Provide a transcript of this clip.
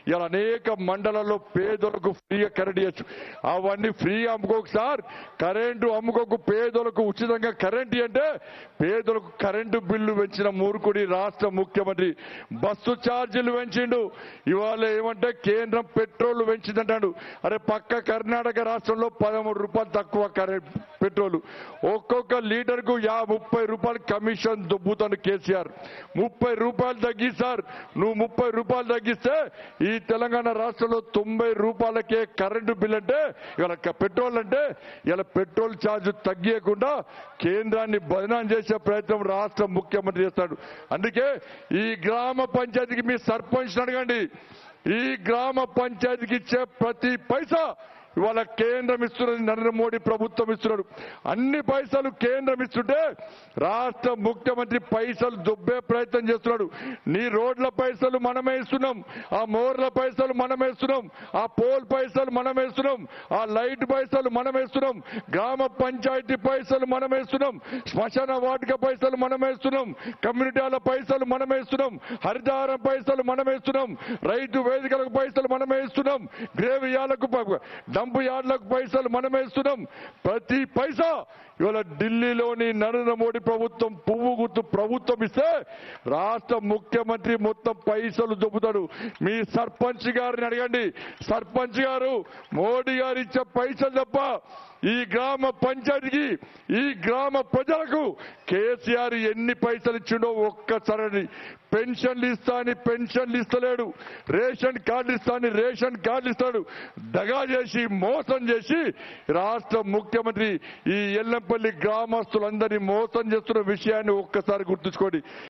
ఇలా అనేక మండలాల్లో పేదలకు ఫ్రీగా కరెంట్ ఇవ్వచ్చు అవన్నీ ఫ్రీ అమ్ముకోకు సార్ కరెంటు అమ్ముకోకు పేదలకు ఉచితంగా కరెంట్ అంటే పేదలకు కరెంటు బిల్లు పెంచిన మూర్ఖుడి రాష్ట్ర ముఖ్యమంత్రి బస్సు ఛార్జీలు పెంచిండు ఇవాళ ఏమంటే కేంద్రం పెట్రోల్ పెంచిందంటాడు అరే పక్క కర్ణాటక రాష్ట్రంలో పదమూడు రూపాయలు తక్కువ కరెంట్ పెట్రోల్ ఒక్కొక్క లీటర్ కు యా ముప్పై రూపాయలు కమిషన్ దొబ్బుతాను కేసీఆర్ ముప్పై రూపాయలు తగ్గిస్తారు నువ్వు ముప్పై రూపాయలు తగ్గిస్తే ఈ తెలంగాణ రాష్ట్రంలో తొంభై రూపాయలకే కరెంటు బిల్ అంటే ఇవాళ క- పెట్రోల్ అంటే ఇలా పెట్రోల్ ఛార్జ్ తగ్గియకుండా కేంద్రాన్ని బదనాం చేసే ప్రయత్నం రాష్ట్ర ముఖ్యమంత్రి చేస్తాడు అందుకే ఈ గ్రామ పంచాయతీకి మీ సర్పంచ్ అడగండి ఈ గ్రామ పంచాయతీకి ఇచ్చే ప్రతి పైసా ఇవాళ కేంద్రం ఇస్తున్నది నరేంద్ర మోడీ ప్రభుత్వం ఇస్తున్నాడు అన్ని పైసలు కేంద్రం ఇస్తుంటే రాష్ట్ర ముఖ్యమంత్రి పైసలు దొబ్బే ప్రయత్నం చేస్తున్నాడు నీ రోడ్ల పైసలు మనమే ఇస్తున్నాం ఆ మోర్ల పైసలు మనమే ఇస్తున్నాం ఆ పోల్ పైసలు మనమే ఇస్తున్నాం ఆ లైట్ పైసలు మనమే ఇస్తున్నాం గ్రామ పంచాయతీ పైసలు మనమే ఇస్తున్నాం శ్మశాన వాటిక పైసలు మనమే ఇస్తున్నాం కమ్యూనిటీల పైసలు మనమే ఇస్తున్నాం హరితహారం పైసలు మనమే ఇస్తున్నాం రైతు వేదికలకు పైసలు మనమే ఇస్తున్నాం గ్రేవ్ యార్లకు ప- డంప్ యార్డ్లకు పైసలు మనమే ఇస్తున్నాం ప్రతి పైసా ఇవాళ ఢిల్లీలోని నరేంద్ర మోడీ ప్రభుత్వం పువ్వు గుర్తు ప్రభుత్వం ఇస్తే రాష్ట్ర ముఖ్యమంత్రి మొత్తం పైసలు దొబ్బుతాడు మీ సర్పంచ్ గారిని అడగండి సర్పంచ్ గారు మోడీ గారు ఇచ్చే పైసలు తప్ప ఈ గ్రామ పంచాయతీకి ఈ గ్రామ ప్రజలకు కేసీఆర్ ఎన్ని పైసలు ఇచ్చిండో ఒక్కసారి పెన్షన్లు ఇస్తా అని పెన్షన్లు ఇస్తలేడు రేషన్ కార్డులు ఇస్తా అని రేషన్ కార్డులు ఇస్తాడు దగా చేసి మోసం చేసి రాష్ట్ర ముఖ్యమంత్రి ఈ ఎల్లంపల్లి గ్రామస్తులందరినీ మోసం చేస్తున్న విషయాన్ని ఒక్కసారి గుర్తుంచుకోండి